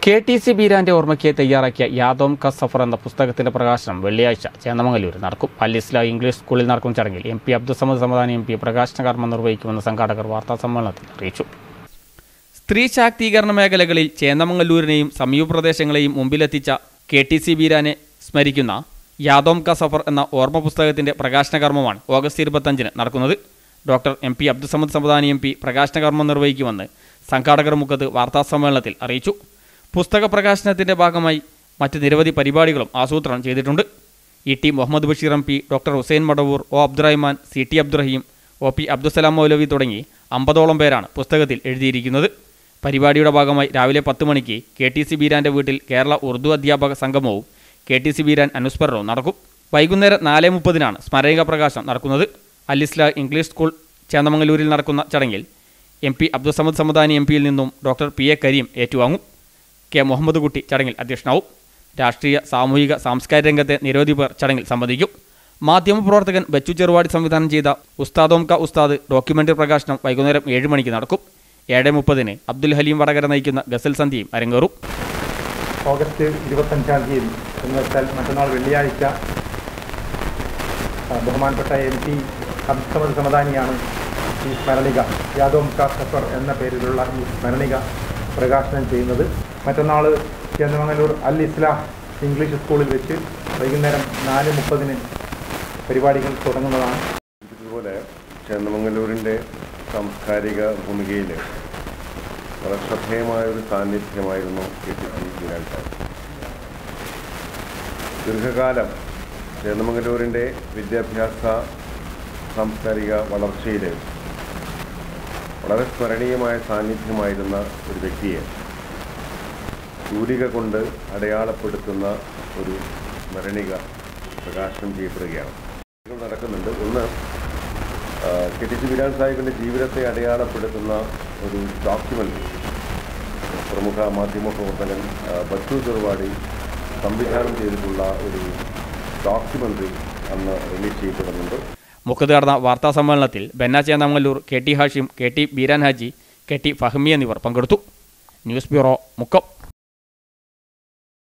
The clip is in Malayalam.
കെ ടി സി ബീരാന്റെ ഓർമ്മയ്ക്ക് തയ്യാറാക്കിയ യാദോം ക സഫർ എന്ന പുസ്തകത്തിന്റെ പ്രകാശനം വെള്ളിയാഴ്ച ചേന്നമംഗലൂരിൽ നടക്കും അൽ ഇസ്ലാം ഇംഗ്ലീഷ് സ്കൂളിൽ നടക്കും ചടങ്ങിൽ M P Abdussamad Samadani M P പ്രകാശന കർമ്മം നിർവഹിക്കുമെന്ന് സംഘാടകർ വാർത്താസമ്മേളനത്തിൽ അറിയിച്ചു സ്ത്രീ ശാക്തീകരണ മേഖലകളിൽ ചേന്നമംഗലൂരിനെയും സമീപ പ്രദേശങ്ങളെയും മുമ്പിലെത്തിച്ച കെ ടി സി ബീരാനെ സ്മരിക്കുന്ന യാദോം ക സഫർ എന്ന ഓർമ്മ പുസ്തകത്തിന്റെ പ്രകാശന കർമ്മമാണ് ഓഗസ്റ്റ് ഇരുപത്തഞ്ചിന് നടക്കുന്നത് doctor M P Abdussamad Samadani M P പ്രകാശന കർമ്മം നിർവഹിക്കുമെന്ന് സംഘാടകർ മുഖത്ത് വാർത്താസമ്മേളനത്തിൽ അറിയിച്ചു പുസ്തക പ്രകാശനത്തിന്റെ ഭാഗമായി മറ്റ് നിരവധി പരിപാടികളും ആസൂത്രണം ചെയ്തിട്ടുണ്ട് E T Muhammad Basheer M P doctor Hussain Madavoor O Abdurahiman C T Abdurahim O P Abdussalam Moulavi തുടങ്ങി അമ്പതോളം പേരാണ് പുസ്തകത്തിൽ എഴുതിയിരിക്കുന്നത് പരിപാടിയുടെ ഭാഗമായി രാവിലെ പത്ത് മണിക്ക് കെ ടി സി ബീരാന്റെ വീട്ടിൽ കേരള ഉറുദു അധ്യാപക സംഗമവും കെ ടി സി ബീരാൻ അനുസ്മരണവും നടക്കും വൈകുന്നേരം നാല് മുപ്പതിനാണ് സ്മരണിക പ്രകാശനം നടക്കുന്നത് അൽ ഇസ്ലാം ഇംഗ്ലീഷ് സ്കൂൾ ചേന്നമംഗലൂരിൽ നടക്കുന്ന ചടങ്ങിൽ M P Abdussamad Samadani M പിയിൽ നിന്നും ഡോക്ടർ പി എ കരീം ഏറ്റുവാങ്ങും കെ മുഹമ്മദ് കുട്ടി ചടങ്ങിൽ അധ്യക്ഷനാവും രാഷ്ട്രീയ സാമൂഹിക സാംസ്കാരിക രംഗത്തെ നിരവധി പേർ ചടങ്ങിൽ സംബന്ധിക്കും മാധ്യമപ്രവർത്തകൻ ബച്ചു ചെറുവാടി സംവിധാനം ചെയ്ത ഉസ്താദോം ക ഉസ്താദ് ഡോക്യുമെന്ററി പ്രകാശനം വൈകുന്നേരം ഏഴ് മണിക്ക് നടക്കും ഏഴ് മുപ്പതിന് അബ്ദുൽ ഹലീം വടകര നയിക്കുന്ന ഗസൽ സന്ധ്യയും അരങ്ങേറും ഓഗസ്റ്റ് ഇരുപത്തഞ്ചാം തീയതി എന്ന് വെച്ചാൽ മറ്റന്നാൾ വെള്ളിയാഴ്ച ആ, ബഹുമാനപ്പെട്ട എം പി അബ്ദുസമദ് സമദാനിയാണ് ഈ സ്മരണിക യാദോം കാ സഫർ എന്ന പേരിലുള്ള ഈ സ്മരണിക പ്രകാശനം ചെയ്യുന്നത് മറ്റന്നാൾ ചേന്ദമംഗലൂർ അൽ ഇസ്ലാം ഇംഗ്ലീഷ് സ്കൂളിൽ വെച്ച് വൈകുന്നേരം നാല് മുപ്പതിന് പരിപാടികൾ തുടങ്ങുന്നതാണ് ഇതുപോലെ ചേന്നമംഗലൂരിൻ്റെ സാംസ്കാരിക ഭൂമികയിൽ വളരെ ശ്രദ്ധേയമായ ഒരു സാന്നിധ്യമായിരുന്നു K T C Beeran Sahib ദീർഘകാലം ചേന്നമംഗലൂരിൻ്റെ വിദ്യാഭ്യാസ സാംസ്കാരിക വളർച്ചയിൽ വളരെ സ്മരണീയമായ സാന്നിധ്യമായിരുന്ന ഒരു വ്യക്തിയെ തൂലിക കൊണ്ട് അടയാളപ്പെടുത്തുന്ന ഒരു സ്മരണിക പ്രകാശനം ചെയ്യപ്പെടുകയാണ് ഇത് നടക്കുന്നുണ്ട് ഒന്ന് ആ, കെ ടി സി ബിരാൻ സാഹിബിൻ്റെ ജീവിതത്തെ അടയാളപ്പെടുത്തുന്ന ഒരു ഡോക്യുമെൻ്ററി പ്രമുഖ മാധ്യമ പ്രവർത്തകൻ ആ, ബച്ചു ചെറുവാടി സംവിധാനം ചെയ്തിട്ടുള്ള ഒരു ഡോക്യുമെൻ്ററി അന്ന് റിലീസ് ചെയ്യപ്പെടുന്നുണ്ട് മുഖത്ത് നടന്ന വാർത്താ സമ്മേളനത്തിൽ ബെന്ന Chennamangaloor K T Hashim K T Beeran Haji K T Fahmi എന്നിവർ പങ്കെടുത്തു ന്യൂസ് ബ്യൂറോ മുക്കം